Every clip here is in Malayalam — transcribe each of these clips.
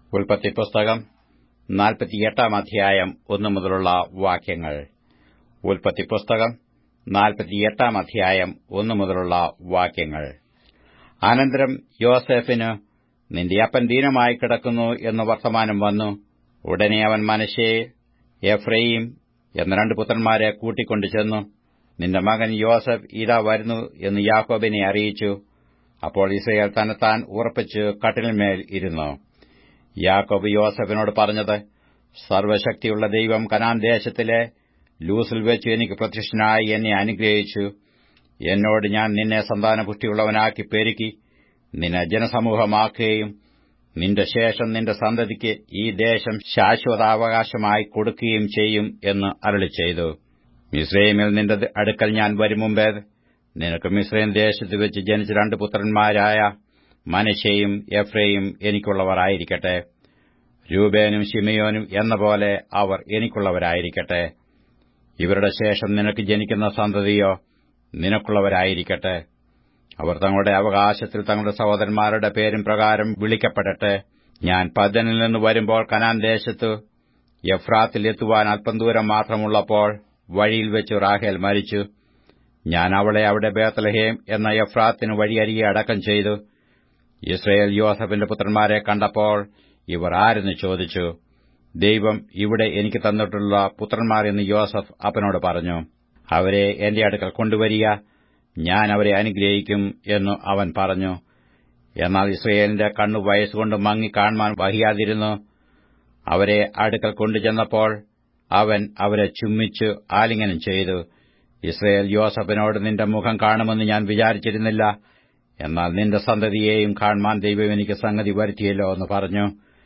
ഉൽപ്പത്തി പുസ്തകം നാൽപ്പത്തിയെട്ടാം അധ്യായം ഒന്നു മുതലുള്ള വാക്യങ്ങൾ ഉൽപ്പത്തി പുസ്തകം നാൽപ്പത്തിയെട്ടാം അധ്യായം ഒന്നു മുതലുള്ള വാക്യങ്ങൾ അനന്തരം യോസെഫിന് നിന്റെ അപ്പൻ ദീനമായി കിടക്കുന്നു എന്ന് വർത്തമാനം വന്നു ഉടനെ അവൻ മനശ്ശയെ എഫ്രയീം എന്ന രണ്ട് പുത്രന്മാരെ കൂട്ടിക്കൊണ്ടു ചെന്നു നിന്റെ മകൻ യോസഫ് ഇതാ വരുന്നു എന്ന് യാക്കോബിനെ അറിയിച്ചു അപ്പോൾ ഇസ്രയേൽ തന്നെത്താൻ ഉറപ്പിച്ച് കട്ടിലിന്മേൽ ഇരുന്നു യാക്കോബ് യോസഫിനോട് പറഞ്ഞത് സർവശക്തിയുള്ള ദൈവം കനാൻ ദേശത്തിലെ ലൂസിൽ വെച്ച് എനിക്ക് പ്രത്യക്ഷനായി എന്നെ അനുഗ്രഹിച്ചു എന്നോട് ഞാൻ നിന്നെ സന്താനപുഷ്ടിയുള്ളവനാക്കി പെരുക്കി നിന്നെ ജനസമൂഹമാക്കുകയും നിന്റെ ശേഷം നിന്റെ സന്തതിക്ക് ഈ ദേശം ശാശ്വതാവകാശമായി കൊടുക്കുകയും ചെയ്യും എന്ന് അരളി ചെയ്തു മിസ്രൈമിൽ നിന്റെ അടുക്കൽ ഞാൻ വരും മുമ്പേ നിനക്ക് മിസ്രൈം ദേശത്ത് വെച്ച് ജനിച്ച രണ്ട് പുത്രന്മാരായ മനശയും എഫ്രയും എനിക്കുള്ളവരായിരിക്കട്ടെ രൂപേനും ഷിമയോനും എന്ന പോലെ അവർ എനിക്കുള്ളവരായിരിക്കട്ടെ ഇവരുടെ ശേഷം നിനക്ക് ജനിക്കുന്ന സന്തതിയോ നിനക്കുള്ളവരായിരിക്കട്ടെ അവർ തങ്ങളുടെ അവകാശത്തിൽ തങ്ങളുടെ സഹോദരന്മാരുടെ പേരും പ്രകാരം വിളിക്കപ്പെടട്ടെ ഞാൻ പദ്ദനിൽ നിന്ന് വരുമ്പോൾ കനാൻ ദേശത്ത് എഫ്രാത്തിൽ എത്തുവാൻ അല്പം ദൂരം മാത്രമുള്ളപ്പോൾ വഴിയിൽ വെച്ച് റാഹേൽ മരിച്ചു ഞാൻ അവളെ അവിടെ ബേത്തലഹേം എന്ന എഫ്രാത്തിന് വഴിയരികെ അടക്കം ചെയ്തു ഇസ്രയേൽ യോസഫിന്റെ പുത്രന്മാരെ കണ്ടപ്പോൾ ഇവർ ആരെന്ന് ചോദിച്ചു ദൈവം ഇവിടെ എനിക്ക് തന്നിട്ടുള്ള പുത്രന്മാർ എന്ന് യോസഫ് അപ്പനോട് പറഞ്ഞു അവരെ എന്റെ അടുക്കൽ കൊണ്ടുവരിക ഞാൻ അവരെ അനുഗ്രഹിക്കും എന്നു അവൻ പറഞ്ഞു എന്നാൽ ഇസ്രയേലിന്റെ കണ്ണു വയസ്സുകൊണ്ട് മങ്ങി കാണുവാൻ വഹിയാതിരുന്നു അവരെ അടുക്കൽ കൊണ്ടുചെന്നപ്പോൾ അവൻ അവരെ ചുമ്മിച്ചു ആലിംഗനം ചെയ്തു ഇസ്രയേൽ യോസഫിനോട് നിന്റെ മുഖം കാണുമെന്ന് ഞാൻ വിചാരിച്ചിരുന്നില്ല എന്നാൽ നിന്റെ സന്തതിയെയും കാണുവാൻ ദൈവം എനിക്ക് സംഗതി വരുത്തിയല്ലോ എന്ന് പറഞ്ഞു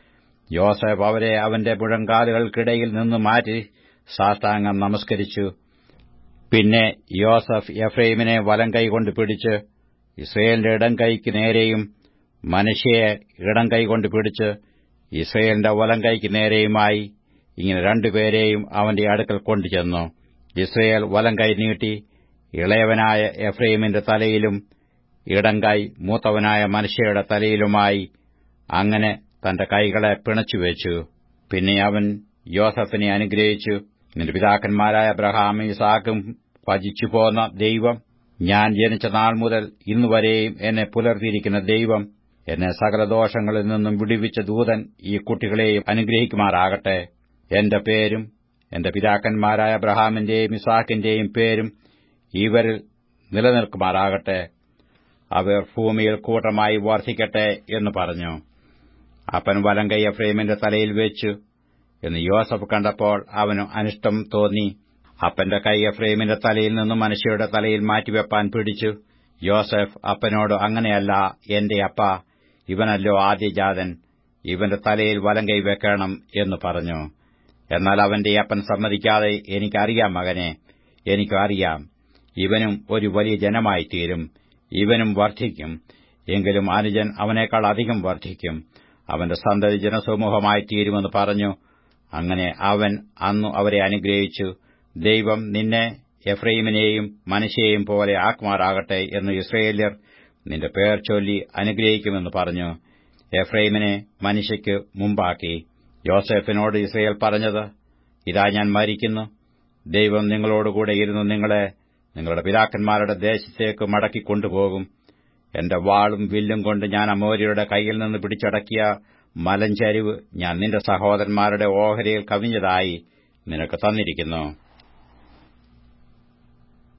യോസഫ് അവരെ അവന്റെ മുഴങ്കാലുകൾക്കിടയിൽ നിന്ന് മാറ്റി സാഷ്ടാംഗം നമസ്കരിച്ചു പിന്നെ യോസഫ് എഫ്രൈമിനെ വലം കൈകൊണ്ട് പിടിച്ച് ഇസ്രയേലിന്റെ ഇടം കൈക്ക് നേരെയും മനുഷ്യയെ ഇടം കൈകൊണ്ട് പിടിച്ച് ഇസ്രയേലിന്റെ വലം കൈക്ക് നേരെയുമായി ഇങ്ങനെ രണ്ടുപേരെയും അവന്റെ അടുക്കൽ കൊണ്ടുചെന്നു ഇസ്രയേൽ വലം കൈ നീട്ടി ഇളയവനായ എഫ്രൈമിന്റെ തലയിലും ഇടം കൈ മൂത്തവനായ മനുഷ്യയുടെ തലയിലുമായി അങ്ങനെ തന്റെ കൈകളെ പിണച്ചുവെച്ചു പിന്നെ അവൻ യോസഫിനെ അനുഗ്രഹിച്ചു നിന്റെ പിതാക്കന്മാരായ അബ്രഹാം ഇസാക്കും ഭജിച്ചുപോന്ന ദൈവം ഞാൻ ജനിച്ച നാൾ മുതൽ ഇന്നുവരെയും എന്നെ പുലർത്തിയിരിക്കുന്ന ദൈവം എന്നെ സകല ദോഷങ്ങളിൽ നിന്നും വിടുവിച്ച ദൂതൻ ഈ കുട്ടികളെയും അനുഗ്രഹിക്കുമാറാകട്ടെ എന്റെ പേരും എന്റെ പിതാക്കന്മാരായ അബ്രഹാമിന്റെയും ഇസാക്കിന്റെയും പേരും ഇവരിൽ നിലനിൽക്കുമാറാകട്ടെ അവർ ഭൂമിയിൽ കൂട്ടമായി വർദ്ധിക്കട്ടെ എന്ന് പറഞ്ഞു അപ്പൻ വലങ്കൈ എഫ്രൈമിന്റെ തലയിൽ വെച്ചു എന്ന് യോസഫ് കണ്ടപ്പോൾ അവന് അനിഷ്ടം തോന്നി അപ്പന്റെ കൈ എഫ്രൈമിന്റെ തലയിൽ നിന്നും മനുഷ്യയുടെ തലയിൽ മാറ്റിവെപ്പാൻ പിടിച്ചു യോസഫ് അപ്പനോട് അങ്ങനെയല്ല എന്റെ അപ്പ ഇവനല്ലോ ആദ്യജാതൻ ഇവന്റെ തലയിൽ വലങ്കൈ വെക്കണം എന്ന് പറഞ്ഞു എന്നാൽ അവന്റെ അപ്പൻ സമ്മതിക്കാതെ എനിക്കറിയാം മകനെ എനിക്കറിയാം ഇവനും ഒരു വലിയ ജനമായി തീരും ഇവനും വർദ്ധിക്കും എങ്കിലും അനുജൻ അവനേക്കാൾ അധികം വർദ്ധിക്കും അവന്റെ സന്തതി ജനസമൂഹമായി തീരുമെന്ന് പറഞ്ഞു അങ്ങനെ അവൻ അന്നു അവരെ അനുഗ്രഹിച്ചു ദൈവം നിന്നെ എഫ്രൈമിനെയും മനുഷ്യയെയും പോലെ ആക്കുമാറാകട്ടെ എന്ന് ഇസ്രയേല്യർ നിന്റെ പേർ ചൊല്ലി അനുഗ്രഹിക്കുമെന്ന് പറഞ്ഞു എഫ്രൈമിനെ മനുഷ്യയ്ക്ക് മുമ്പാക്കി യോസെഫിനോട് ഇസ്രയേൽ പറഞ്ഞത് ഇതാ ഞാൻ മരിക്കുന്നു ദൈവം നിങ്ങളോടുകൂടെ ഇരുന്ന് നിങ്ങളെ നിങ്ങളുടെ പിതാക്കന്മാരുടെ ദേശത്തേക്ക് മടക്കി കൊണ്ടുപോകും എന്റെ വാളും വില്ലും കൊണ്ട് ഞാൻ അമോര്യരുടെ കൈയിൽ നിന്ന് പിടിച്ചടക്കിയ മലഞ്ചരിവ് ഞാൻ നിന്റെ സഹോദരന്മാരുടെ ഓഹരിയിൽ കവിഞ്ഞതായി നിനക്ക് തന്നിരിക്കുന്നു